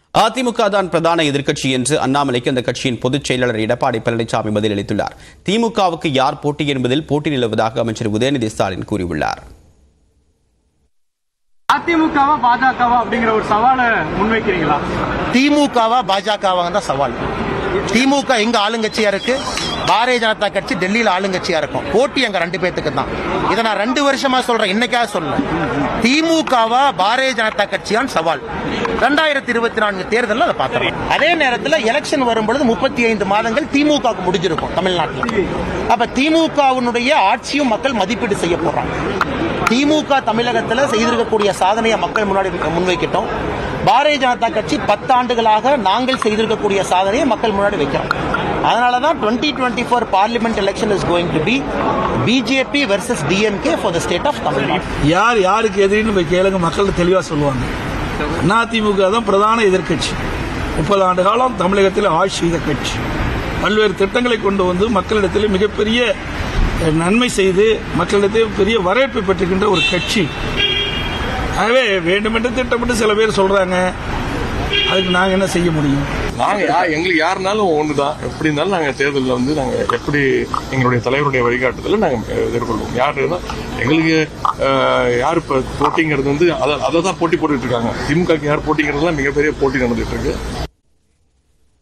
அதிமுக தான் பிரதான எதிர்க்கட்சி என்று அண்ணாமலைக்கு அந்த கட்சியின் பொதுச் செயலாளர் எடப்பாடி பழனிசாமி பதிலளித்துள்ளார் திமுகவுக்கு யார் போட்டி என்பதில் போட்டி நிலவுவதாக அமைச்சர் உதயநிதி ஸ்டாலின் கூறியுள்ளார் அதிமுகவா பாஜகவா அப்படிங்கிற ஒரு சவாலை முன்வைக்கிறீங்களா திமுகவா பாஜகவா தான் சவால் திமுக எங்க ஆளுங்கட்சியா இருக்கு பாரதிய ஜனதா கட்சி டெல்லியில ஆளுங்கட்சியா இருக்கும் போட்டி அங்க ரெண்டு பேத்துக்கு தான் இதை நான் ரெண்டு வருஷமா சொல்றேன் இன்னைக்கா சொல்ல திமுகவா பாரதிய ஜனதா கட்சியான் சவால் ரெண்டாயிரத்தி இருபத்தி நான்கு தேர்தலில் அதை பார்த்துறோம் அதே நேரத்தில் எலெக்ஷன் வரும்பொழுது முப்பத்தி ஐந்து மாதங்கள் திமுகவுக்கு முடிஞ்சிருக்கும் தமிழ்நாட்டில் அப்ப திமுகவினுடைய ஆட்சியும் மக்கள் மதிப்பீடு செய்ய போறாங்க திமுக தமிழகத்தில் செய்திருக்கக்கூடிய சாதனையை மக்கள் முன்னாடி முன்வைக்கட்டும் பாரதிய ஜனதா கட்சி பத்தாண்டுகளாக நாங்கள் செய்திருக்கக்கூடிய சாதனையை மக்கள் முன்னாடி வைக்கிறோம் அதனால தான் twenty twenty four parliament election is going to be BJP versus DMK for the state of Tamil Nadu யார் யாருக்கு எதிரின்னு போய் கேளுங்க மக்கள் தெளிவாக சொல்லுவாங்க அதிமுக தான் பிரதான எதிர்க்கட்சி முப்பது ஆண்டு காலம் தமிழகத்தில் ஆட்சி செய்த கட்சி பல்வேறு திட்டங்களை கொண்டு வந்து மக்களிடத்தில் மிகப்பெரிய அஹ், நன்மை செய்து மக்களிடத்தில் பெரிய வரவேற்பை பெற்றுக்கின்ற ஒரு கட்சி ஆகவே வேண்டுமென்று திட்டமிட்டு சில பேர் சொல்றாங்க அதுக்கு நாங்கள் என்ன செய்ய முடியும் நாங்க யா- எங்களுக்கு யாருனாலும் ஒண்ணுதான் எப்படி இருந்தாலும் நாங்க தேர்தலில் வந்து நாங்க எப்படி எங்களுடைய தலைவருடைய வழிகாட்டுதல நாங்க எதிர்கொள்வோம் யார் இருந்தா எங்களுக்கு அஹ், யார் இப்ப போட்டிங்கிறது வந்து அதை அதை தான் போட்டி போட்டுட்டு இருக்காங்க திமுக யார் போட்டிங்கிறது தான் மிகப்பெரிய போட்டி நடந்துட்டு இருக்கு